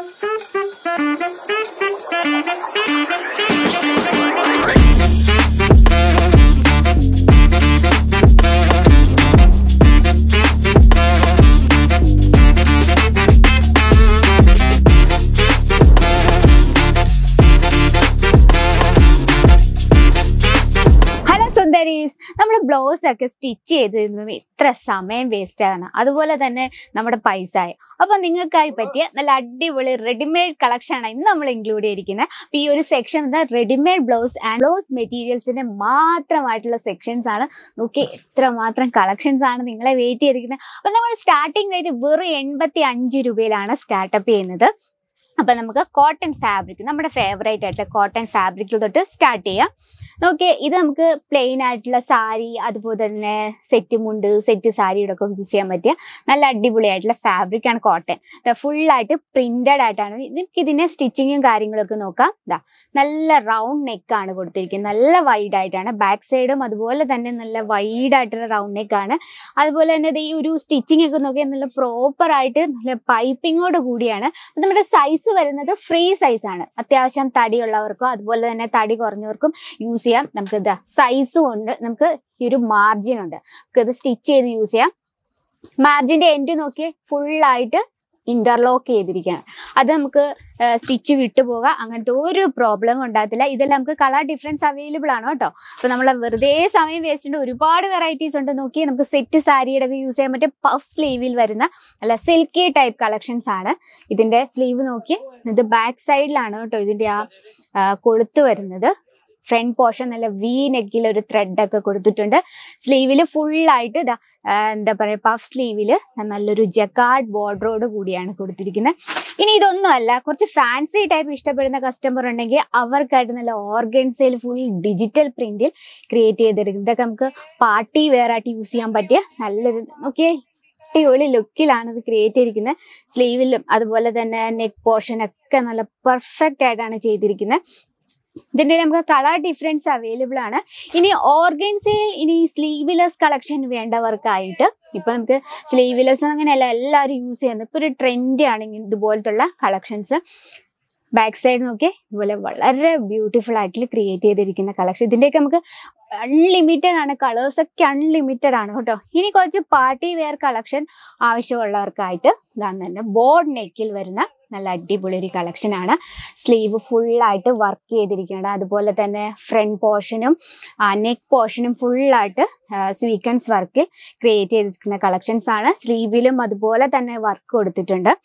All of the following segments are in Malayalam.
ഹലോ സുന്ദരീസ് നമ്മൾ ബ്ലൗസ് ഒക്കെ സ്റ്റിച്ച് ചെയ്ത് തരുന്നത് എത്ര സമയം വേസ്റ്റ് ആണ് അതുപോലെ തന്നെ നമ്മുടെ പൈസ ആയി അപ്പൊ നിങ്ങൾക്കായി പറ്റിയ നല്ല അടിപൊളി റെഡിമെയ്ഡ് കളക്ഷൻ ആണ് ഇന്ന് നമ്മൾ ഇൻക്ലൂഡ് ചെയ്തിരിക്കുന്നത് അപ്പൊ ഈ ഒരു section readymade blouse and blouse മെറ്റീരിയൽസിന്റെ മാത്രമായിട്ടുള്ള സെക്ഷൻസ് ആണ് നോക്കി എത്ര മാത്രം കളക്ഷൻസ് ആണ് നിങ്ങളെ വെയിറ്റ് ചെയ്തിരിക്കുന്നത് അപ്പൊ നമ്മൾ സ്റ്റാർട്ടിംഗ് റേറ്റ് വെറും എൺപത്തി അഞ്ച് രൂപയിലാണ് സ്റ്റാർട്ടപ്പ് ചെയ്യുന്നത് അപ്പൊ നമുക്ക് കോട്ടൺ ഫാബ്രിക് നമ്മുടെ ഫേവറേറ്റ് ആയിട്ടുള്ള കോട്ടൺ ഫാബ്രിക്കിൽ തൊട്ട് സ്റ്റാർട്ട് ചെയ്യാം നോക്കിയേ ഇത് നമുക്ക് പ്ലെയിൻ ആയിട്ടുള്ള സാരി അതുപോലെ തന്നെ സെറ്റ് മുണ്ട് സെറ്റ് സാരിയുടെ ഒക്കെ യൂസ് ചെയ്യാൻ പറ്റിയ നല്ല അടിപൊളിയായിട്ടുള്ള ഫാബ്രിക് ആണ് കോട്ടൺ ഫുള്ളായിട്ട് പ്രിന്റഡ് ആയിട്ടാണ് നമുക്ക് ഇതിന്റെ സ്റ്റിച്ചിങ്ങും കാര്യങ്ങളൊക്കെ നോക്കാം ഇതാ നല്ല റൗണ്ട് നെക്ക് ആണ് കൊടുത്തിരിക്കുന്നത് നല്ല വൈഡ് ആയിട്ടാണ് ബാക്ക് സൈഡും അതുപോലെ തന്നെ നല്ല വൈഡ് ആയിട്ടുള്ള റൗണ്ട് നെക്ക് ആണ് അതുപോലെ തന്നെ ദേ ഈ ഒരു സ്റ്റിച്ചിങ് ഒക്കെ നോക്കിയാൽ നല്ല പ്രോപ്പർ ആയിട്ട് നല്ല പൈപ്പിങ്ങോട് കൂടിയാണ് അപ്പൊ നമ്മുടെ സൈസ് വരുന്നത് ഫ്രീ സൈസ് ആണ് അത്യാവശ്യം തടിയുള്ളവർക്കോ അതുപോലെ തന്നെ തടി കുറഞ്ഞവർക്കും യൂസ് ചെയ്യാം നമുക്ക് ഇതാ സൈസും ഉണ്ട് നമുക്ക് ഈ ഒരു മാർജിൻ ഉണ്ട് നമുക്ക് ഇത് സ്റ്റിച്ച് ചെയ്ത് യൂസ് ചെയ്യാം മാർജിന്റെ എൻഡ് നോക്കിയേ ഫുള്ളായിട്ട് ഇന്റർലോക്ക് ചെയ്തിരിക്കുകയാണ് അത് നമുക്ക് സ്റ്റിച്ച് വിട്ടുപോകാം അങ്ങനത്തെ ഒരു പ്രോബ്ലം ഉണ്ടാകത്തില്ല ഇതെല്ലാം നമുക്ക് കളർ ഡിഫറൻസ് അവൈലബിൾ ആണ് കേട്ടോ അപ്പൊ നമ്മൾ വെറുതെ സമയം വേസ്റ്റ് ഉണ്ട് ഒരുപാട് വെറൈറ്റീസ് ഉണ്ട് നോക്കി നമുക്ക് സെറ്റ് സാരിയുടെ ഒക്കെ യൂസ് ചെയ്യാൻ പറ്റിയ പഫ് സ്ലീവിൽ വരുന്ന നല്ല സിൽക്കി ടൈപ്പ് കളക്ഷൻസ് ആണ് ഇതിന്റെ സ്ലീവ് നോക്കി ഇത് ബാക്ക് സൈഡിലാണ് കേട്ടോ ഇതിന്റെ ആ ആ, കൊളുത്ത് വരുന്നത് ഫ്രണ്ട് പോർഷൻ നല്ല വി നെക്കിൽ ഒരു ത്രെഡ് ഒക്കെ കൊടുത്തിട്ടുണ്ട് സ്ലീവിൽ ഫുള്ളായിട്ട് ഇതാ ആ, എന്താ പറയുക പഫ് സ്ലീവില് നല്ലൊരു ജക്കാർഡ് ബോർഡറോട് കൂടിയാണ് കൊടുത്തിരിക്കുന്നത് ഇനി ഇതൊന്നും അല്ല കുറച്ച് ഫാൻസി ടൈപ്പ് ഇഷ്ടപ്പെടുന്ന കസ്റ്റമർ ഉണ്ടെങ്കിൽ അവർക്കായിട്ട് നല്ല ഓർഗൻസയിൽ ഫുൾ ഡിജിറ്റൽ പ്രിന്റിൽ ക്രിയേറ്റ് ചെയ്തെടുക്കും ഇതൊക്കെ നമുക്ക് പാർട്ടി വെയർ ആയിട്ട് യൂസ് ചെയ്യാൻ പറ്റിയ നല്ലൊരു ഓക്കെ അടിപൊളി ലുക്കിലാണ് ഇത് ക്രിയേറ്റ് ചെയ്തിരിക്കുന്നത് സ്ലീവിലും അതുപോലെ തന്നെ നെക്ക് പോർഷൻ ഒക്കെ നല്ല പെർഫെക്റ്റ് ആയിട്ടാണ് ചെയ്തിരിക്കുന്നത് ഇതിന്റെ നമുക്ക് കളർ ഡിഫറൻസ് അവൈലബിൾ ആണ് ഇനി ഓർഗൻസയിൽ ഇനി സ്ലീവ്ലെസ് കളക്ഷൻ വേണ്ടവർക്കായിട്ട് ഇപ്പൊ നമുക്ക് സ്ലീവ്ലെസ് അങ്ങനെയല്ല എല്ലാവരും യൂസ് ചെയ്യുന്നത് ഇപ്പൊ ഒരു ട്രെൻഡ് ആണ് ഇങ്ങനെ ഇതുപോലത്തുള്ള കളക്ഷൻസ് ബാക്ക് സൈഡ് നോക്കി ഇതുപോലെ വളരെ ബ്യൂട്ടിഫുൾ ആയിട്ട് ക്രിയേറ്റ് ചെയ്തിരിക്കുന്ന കളക്ഷൻ ഇതിന്റെയൊക്കെ നമുക്ക് അൺലിമിറ്റഡ് ആണ് കളേഴ്സ് ഒക്കെ അൺലിമിറ്റഡ് ആണ് കേട്ടോ ഇനി കുറച്ച് പാർട്ടി വെയർ കളക്ഷൻ ആവശ്യമുള്ളവർക്കായിട്ട് ഇതാണ് തന്നെ ബോർഡ് നെക്കിൽ വരുന്ന നല്ല അടിപൊളി ഒരു കളക്ഷൻ ആണ് സ്ലീവ് ഫുള്ളായിട്ട് വർക്ക് ചെയ്തിരിക്കുകയാണ് അതുപോലെ തന്നെ ഫ്രണ്ട് പോർഷനും നെക്ക് പോർഷനും ഫുള്ളായിട്ട് സ്വീക്കൻസ് വർക്കിൽ ക്രിയേറ്റ് ചെയ്തിരിക്കുന്ന കളക്ഷൻസ് ആണ് സ്ലീവിലും അതുപോലെ തന്നെ വർക്ക് കൊടുത്തിട്ടുണ്ട്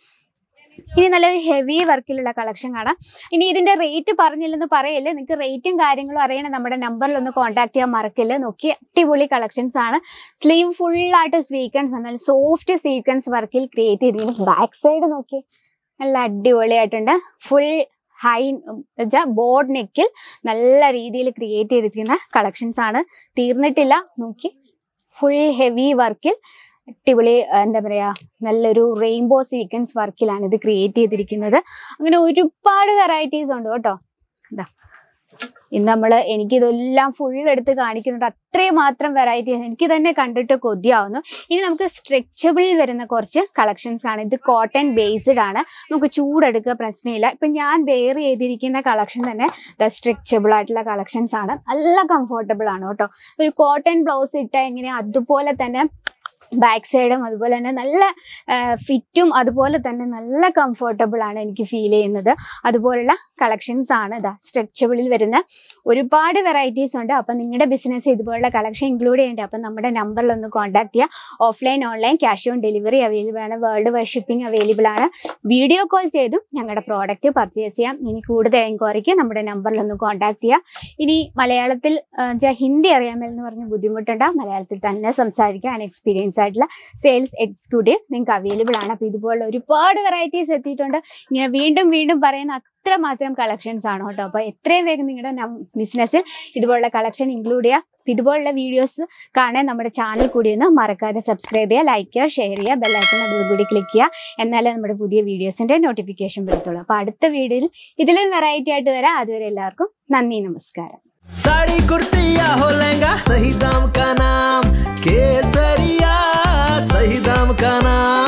ഇനി നല്ലൊരു ഹെവി വർക്കിലുള്ള കളക്ഷൻ കാണാം ഇനി ഇതിന്റെ റേറ്റ് പറഞ്ഞില്ലെന്ന് പറയല്ലേ നിങ്ങൾക്ക് റേറ്റും കാര്യങ്ങളും അറിയണം നമ്മുടെ നമ്പറിൽ ഒന്ന് കോൺടാക്ട് ചെയ്യാൻ മറക്കില്ല നോക്കി അടിപൊളി കളക്ഷൻസ് ആണ് സ്ലീവ് ഫുള്ളായിട്ട് സ്വീക്കൻസ് നല്ല സോഫ്റ്റ് സ്വീക്കൻസ് വർക്കിൽ ക്രിയേറ്റ് ചെയ്തിരിക്കുന്നു ബാക്ക് സൈഡ് നോക്കി നല്ല അടിപൊളിയായിട്ടുണ്ട് ഫുൾ ഹൈ വെച്ചാൽ ബോർഡ് നെക്കിൽ നല്ല രീതിയിൽ ക്രിയേറ്റ് ചെയ്തിരിക്കുന്ന കളക്ഷൻസ് ആണ് തീർന്നിട്ടില്ല നോക്കി ഫുൾ ഹെവി വർക്കിൽ അടിപൊളി ആ, എന്താ പറയാ നല്ലൊരു റെയിൻബോ സ്വീക്കൻസ് വർക്കിലാണ് ഇത് ക്രിയേറ്റ് ചെയ്തിരിക്കുന്നത് അങ്ങനെ ഒരുപാട് വെറൈറ്റീസ് ഉണ്ട് കേട്ടോ ഇതാ ഇന്ന് നമ്മൾ എനിക്ക് ഇതെല്ലാം ഫുൾ എടുത്ത് കാണിക്കുന്നുണ്ട് അത്രയും മാത്രം വെറൈറ്റി എനിക്ക് തന്നെ കണ്ടിട്ട് കൊതിയാവുന്നു ഇനി നമുക്ക് സ്ട്രെച്ചബിളിൽ വരുന്ന കുറച്ച് കളക്ഷൻസ് ആണ് ഇത് കോട്ടൺ ബേസ്ഡ് ആണ് നമുക്ക് ചൂടെടുക്കുക പ്രശ്നമില്ല ഇപ്പൊ ഞാൻ വെയർ ചെയ്തിരിക്കുന്ന കളക്ഷൻ തന്നെ സ്ട്രെച്ചബിൾ ആയിട്ടുള്ള കളക്ഷൻസ് ആണ് നല്ല കംഫർട്ടബിൾ ആണ് കേട്ടോ ഒരു കോട്ടൺ ബ്ലൗസ് ഇട്ടാൽ എങ്ങനെ അതുപോലെ തന്നെ ബാക്ക് സൈഡും അതുപോലെ തന്നെ നല്ല ഫിറ്റും അതുപോലെ തന്നെ നല്ല കംഫർട്ടബിൾ ആണ് എനിക്ക് ഫീൽ ചെയ്യുന്നത് അതുപോലുള്ള കളക്ഷൻസ് ആണ് ഇതാ സ്ട്രെച്ചബിളിൽ വരുന്ന ഒരുപാട് വെറൈറ്റീസ് ഉണ്ട് അപ്പം നിങ്ങളുടെ ബിസിനസ് ഇതുപോലുള്ള കളക്ഷൻ ഇൻക്ലൂഡ് ചെയ്യേണ്ടത് അപ്പം നമ്മുടെ നമ്പറിൽ ഒന്ന് കോൺടാക്ട് ചെയ്യുക offline online cash on delivery available ആണ് വേൾഡ് വൈഡ് ഷിപ്പിംഗ് അവൈലബിൾ ആണ് വീഡിയോ കോൾ ചെയ്തും ഞങ്ങളുടെ പ്രോഡക്റ്റ് പർച്ചേസ് ചെയ്യാം ഇനി കൂടുതൽ എൻക്വയറിക്ക് നമ്മുടെ നമ്പറിൽ ഒന്ന് കോൺടാക്ട് ചെയ്യുക ഇനി മലയാളത്തിൽ ആ, വെച്ചാ ഹിന്ദി അറിയാമെന്ന് പറഞ്ഞ് ബുദ്ധിമുട്ടുണ്ടാവും മലയാളത്തിൽ തന്നെ സംസാരിക്കാൻ എക്സ്പീരിയൻസ് ആയിട്ടുള്ള സെയിൽസ് എക്സിക്യൂട്ടീവ് നിങ്ങൾക്ക് അവൈലബിൾ ആണ് അപ്പോൾ ഇതുപോലുള്ള ഒരുപാട് വെറൈറ്റീസ് എത്തിയിട്ടുണ്ട് ഇങ്ങനെ വീണ്ടും വീണ്ടും പറയുന്ന അത്രമാത്രം കളക്ഷൻസ് ആണ് കേട്ടോ അപ്പോൾ എത്രയും വേഗം നിങ്ങളുടെ ബിസിനസ്സിൽ ഇതുപോലുള്ള കളക്ഷൻ ഇൻക്ലൂഡ് ചെയ്യുക അപ്പോൾ ഇതുപോലുള്ള വീഡിയോസ് കാണാൻ നമ്മുടെ ചാനൽ കൂടി ഒന്ന് മറക്കാതെ സബ്സ്ക്രൈബ് ചെയ്യുക ലൈക്ക് ചെയ്യുക ഷെയർ ചെയ്യുക ബെല്ലൈക്കൺ അതിൽ കൂടി ക്ലിക്ക് ചെയ്യുക എന്നാലേ നമ്മുടെ പുതിയ വീഡിയോസിന്റെ നോട്ടിഫിക്കേഷൻ വരത്തുള്ളൂ അപ്പോൾ അടുത്ത വീഡിയോയിൽ ഇതിലും വെറൈറ്റി ആയിട്ട് വരാം അതുവരെ എല്ലാവർക്കും നന്ദി നമസ്കാരം साड़ी कुर्ती या हो लहंगा सही दाम का नाम केसरिया सही दाम का नाम